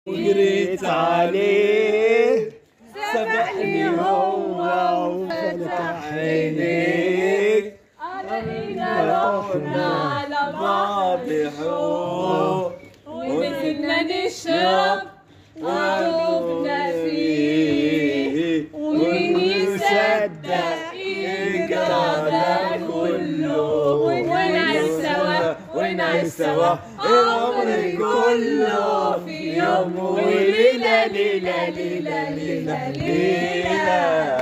وجريت عليه سبقني هو وفتح عينيك علينا رحنا على بعض حب ونزلنا نشرب وعرفنا فيه ومين يصدق يجرى ده كله ونعيش سوا ونعيش سوا عمري كله في يوم وليلة ليلة ليلة ليلة ليلة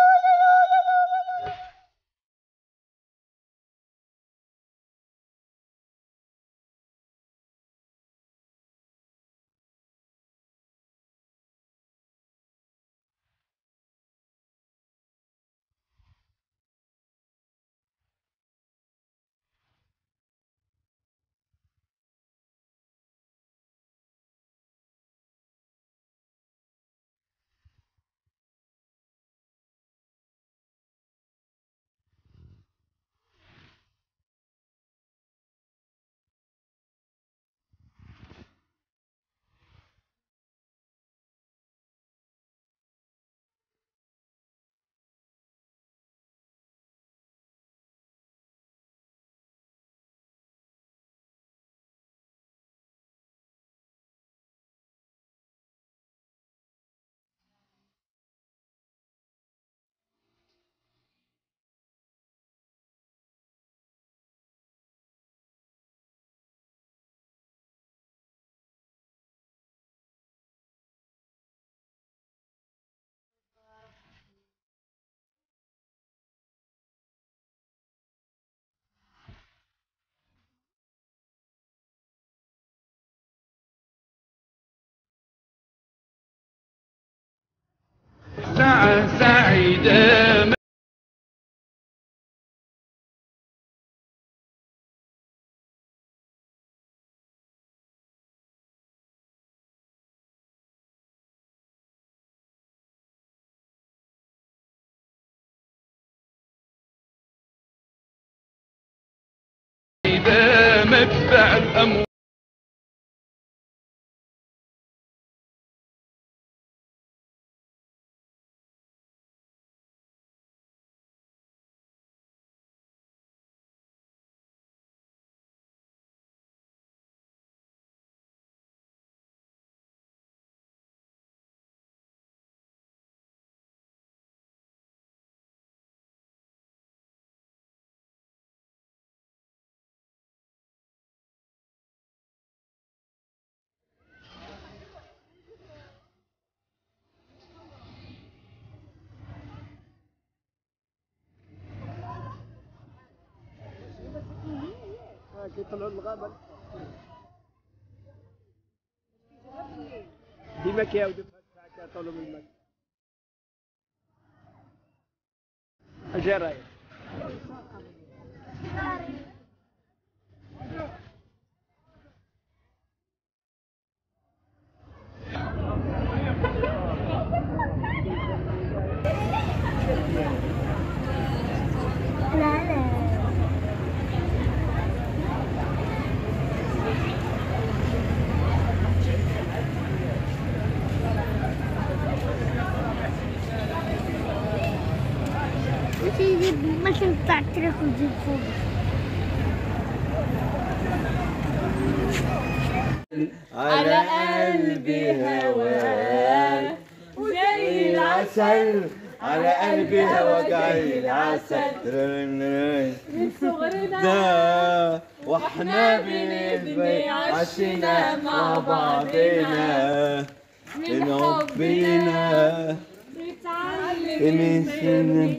ساعة سعيدة إذا مدفع الأموال طلعوا الغابة ديما كيعاودوا في هاد الساعة كيطولوا من الماء اجي رايح وتيجي المكان بتاع التراك وتجيب فوق على قلبي هواك وزي العسل على قلبي هواك زي العسل من صغرنا ده واحنا بنبقى عشنا مع بعضنا من حبنا بنتعلم من سن